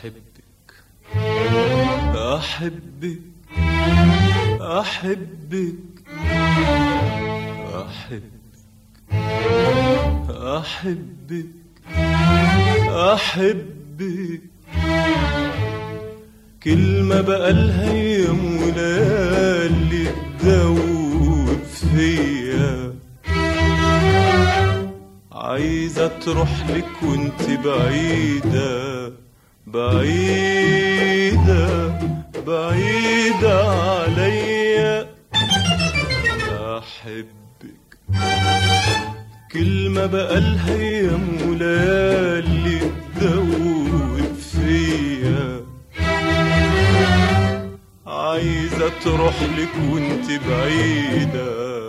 أحبك أحبك أحبك أحبك أحبك أحبك كلمة بقالها أيام وليالي تدوب فيا عايزة تروح لك وانت بعيدة بعيدة بعيدة عليا أحبك كلمة بقالها أيام وليالي تدوب فيا عايزة تروح لك وانت بعيدة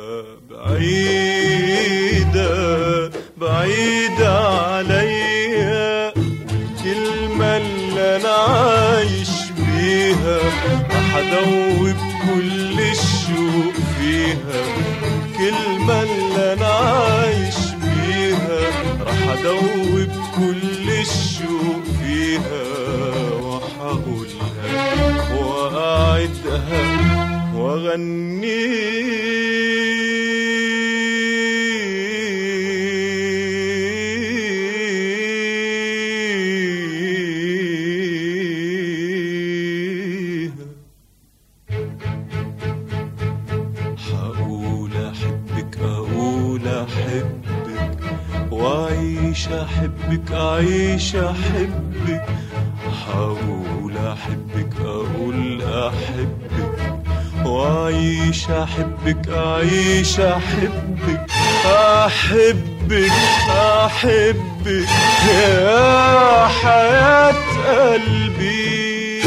بعيدة بعيدة عليا الكلمة اللي أنا عايش بيها راح أدوب كل الشوق فيها الكلمة اللي أنا عايش بيها راح أدوب كل الشوق فيها وهقولها وأعدها وأغنيها هقول أحبك أقول أحبك وأعيش أحبك أعيش أحبك هقول أحبك أقول أحبك وأعيش أحبك أعيش أحبك أحبك أحبك يا حياة قلبي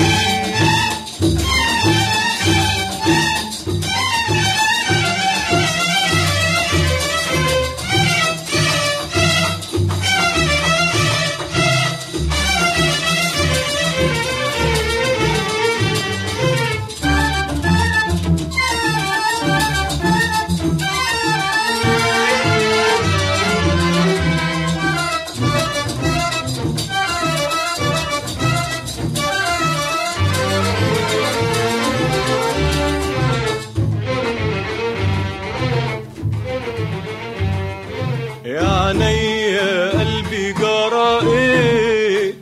يا عينيا قلبي جرى ايه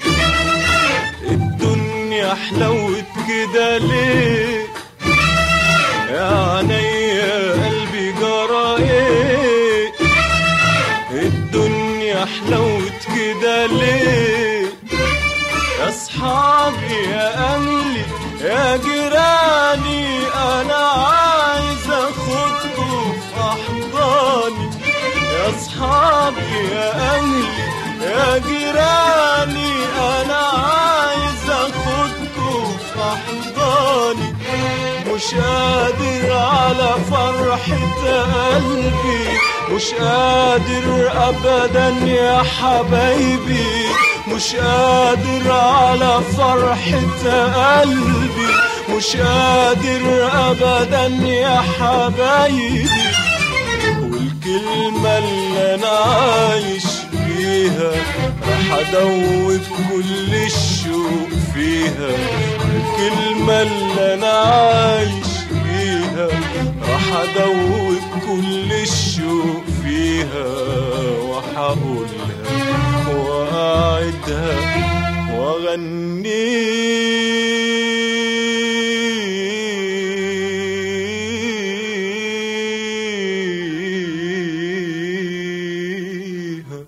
الدنيا حلوت كده ليه يا عينيا قلبي جرى ايه الدنيا حلوت كده ليه يا اصحابي يا اهلي يا جيراني انا عايز اخدكم في احضاني يا اصحابي يا اهلي يا جيراني انا عايز اخدكم في احضاني مش قادر على فرحة قلبي مش قادر ابدا يا حبايبي مش قادر على فرحة قلبي مش قادر ابدا يا حبايبي والكلمة اللي انا عايش بيها راح ادوب كل الشوق فيها الكلمة اللي انا عايش بيها راح ادوب كل الشوق فيها وهقولها واعدها واغنيها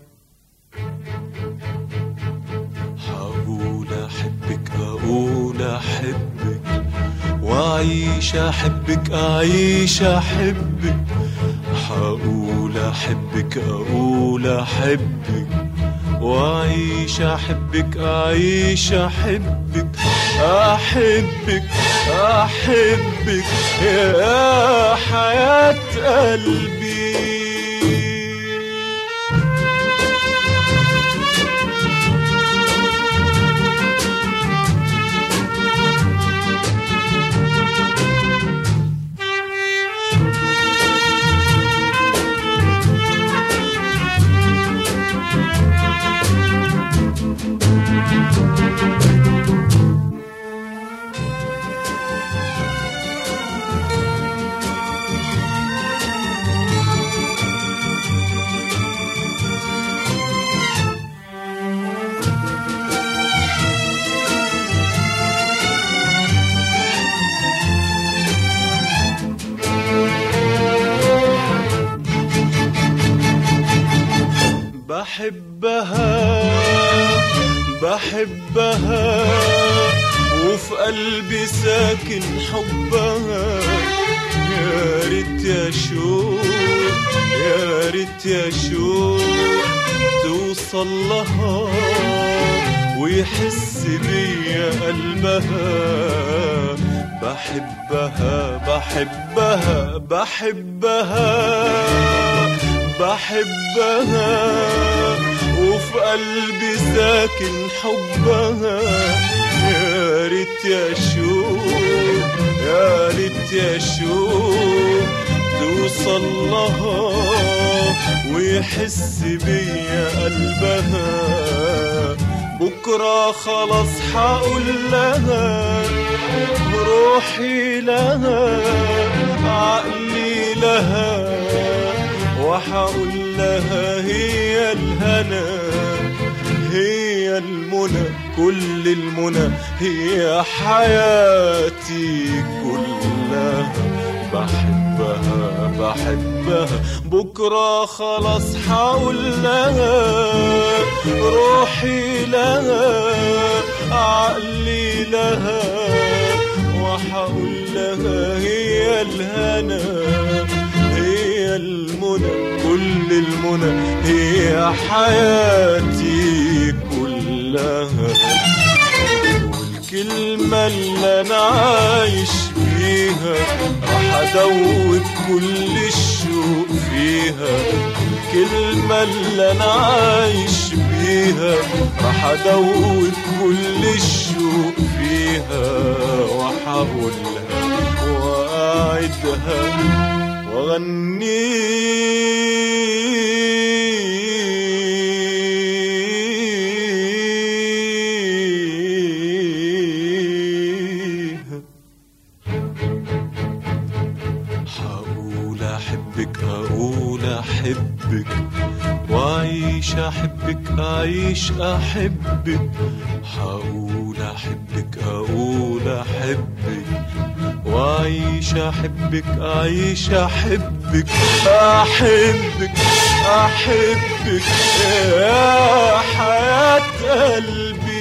هقول احبك اقول احبك واعيش احبك اعيش احبك هقول احبك اقول احبك واعيش احبك اعيش احبك احبك احبك يا حياة قلبي بحبها بحبها وفي قلبي ساكن حبها يا ريت يا شوق يا ريت يا شوق توصل لها ويحس بيا قلبها بحبها بحبها بحبها بحبها وفي قلبي ساكن حبها يا ريت يا شوق يا ريت يا شوق توصل لها ويحس بيا قلبها بكرة خلاص حقول لها روحي لها عقلي لها وحقول لها هي الهنا هي المنى كل المنى هي حياتي كلها بحبها بحبها بكرة خلاص حقول لها روحي لها عقلي لها وحقول لها هي الهنا هي المنى كل المنى هي حياتي كلها والكلمة اللي أنا عايش بيها راح أدوب كل الشوق فيها الكلمة اللي أنا عايش بيها راح أدوب كل الشوق فيها وحقولها وأعدها وأغنيها حقول أحبك أقول أحبك وأعيش أحبك أعيش أحبك حقول أحبك أقول أحبك وأعيش أحبك أعيش أحبك أحبك أحبك يا حياة قلبي